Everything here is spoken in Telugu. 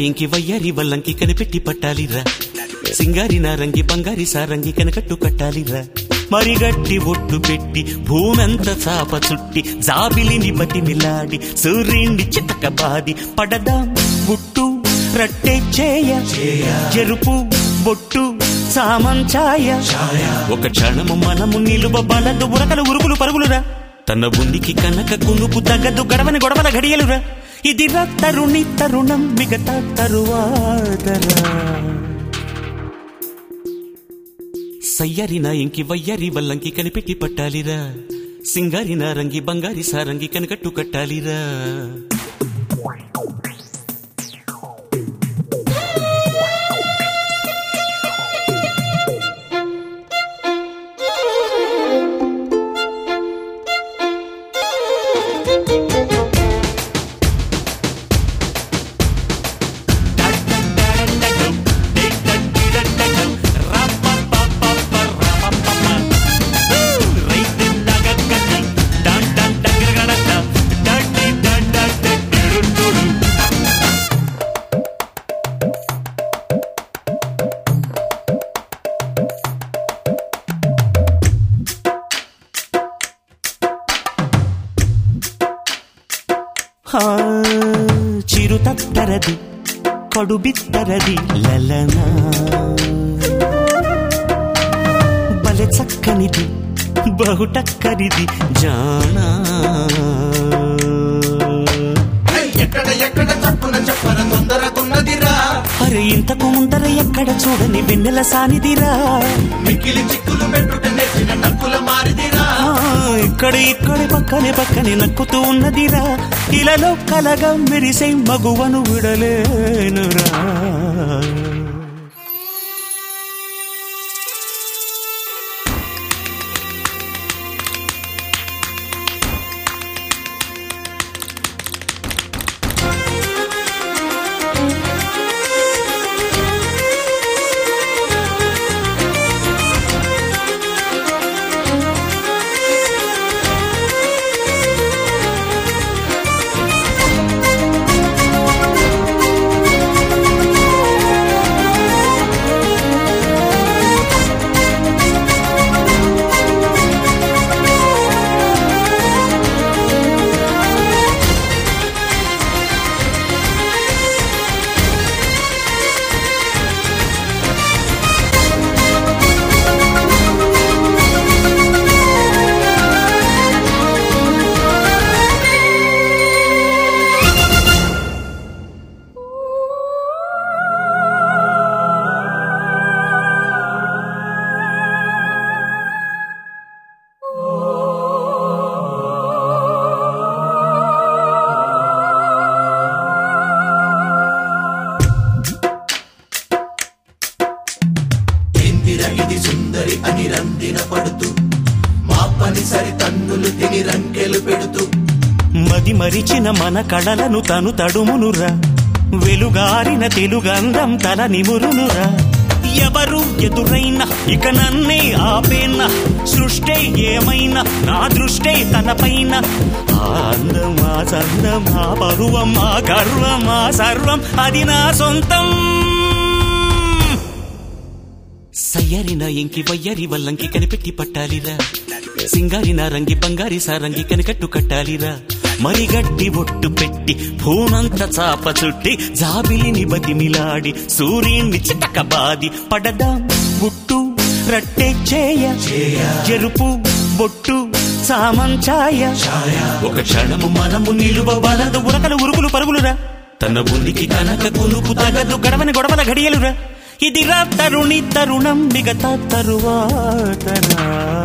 ఇంకి వయ్యారి వల్లంకి కనిపెట్టి పట్టాలిరా సింగారి నారంగి బంగారి సారంగి కనకట్టు కట్టాలిరా మరి గట్టి ఒట్టు పెట్టి భూమెంత చాప చుట్టి జాబిలిని బతి మిలాడి సూర్యుని చితక బాది పడదాం గుట్టు రట్టే చేయ చెరుపు బొట్టు సామంచాయ ఒక క్షణము మనము నిలువ బలదు ఉరకలు ఉరుకులు పరుగులురా తన ఉనికి కనక కునుకు తగ్గదు గడవని గొడవల గడియలురా ఇది రా తరుణి తరుణం మిగతా తరువాతరా సయ్యరి నా ఇంకి వయ్యరి వల్లంకి కనిపెట్టి పట్టాలిరా సింగారి నారంగి బంగారి సారంగి కనకట్టు కట్టాలిరా హా, చిరుతత్తరది కడుబిత్తరది లలనా బలె చక్కనిది బహుటక్కనిది జానా ఎక్కడ ఎక్కడ చప్పున చెప్పన తొందరకున్నదిరా అరే ఇంతకు ముందర ఎక్కడ చూడని వెన్నెల సానిదిరా మిక్కిలి చిక్కులు పెట్టుట నేర్చిన నక్కుల మారిదిరా ఆ, ఇక్కడ ఇక్కడ పక్కనే పక్కనే నక్కుతూ ఉన్నదిరా ఇలలో కలగా మెరిసే మగువను విడలేనురా ఇందిర ఇది సుందరి అని రందిన పడుతూ మా పని సరి తన్నులు తిని రంకెలు పెడుతూ మది మరిచిన మన కళలను తను తడుమునురా వెలుగారిన తెలుగంధం తల నిమురునురా ఎవరు ఎదురైనా ఇక నన్నే ఆపేనా సృష్టే ఏమైనా నా దృష్టే తనపైన ఆ అందం ఆ చందం ఆ పరువం ఆ గర్వం ఆ సర్వం అది నా సొంతం సయ్యరిన ఇంకి వయ్యరి వల్లంకి కనిపెట్టి పట్టాలిరా సింగారి నారంగి బంగారి సారంగి కనికట్టు కట్టాలిరా మరి గడ్డి ఒట్టు పెట్టి భూమంత చాప చుట్టి జాబిలిని బతిమిలాడి సూర్యుని చిటక బాది పడదాం గుట్టు రట్టే చేయ చెరుపు బొట్టు సామంచాయ ఒక క్షణము మనము నిలువ బలదు ఉరకలు ఉరుకులు పరుగులురా తన ఉనికి కనక కునుకు తగదు గడవని గొడవల గడియలురా ఇది రా తరుణి తరుణం మిగతా తరువాతరా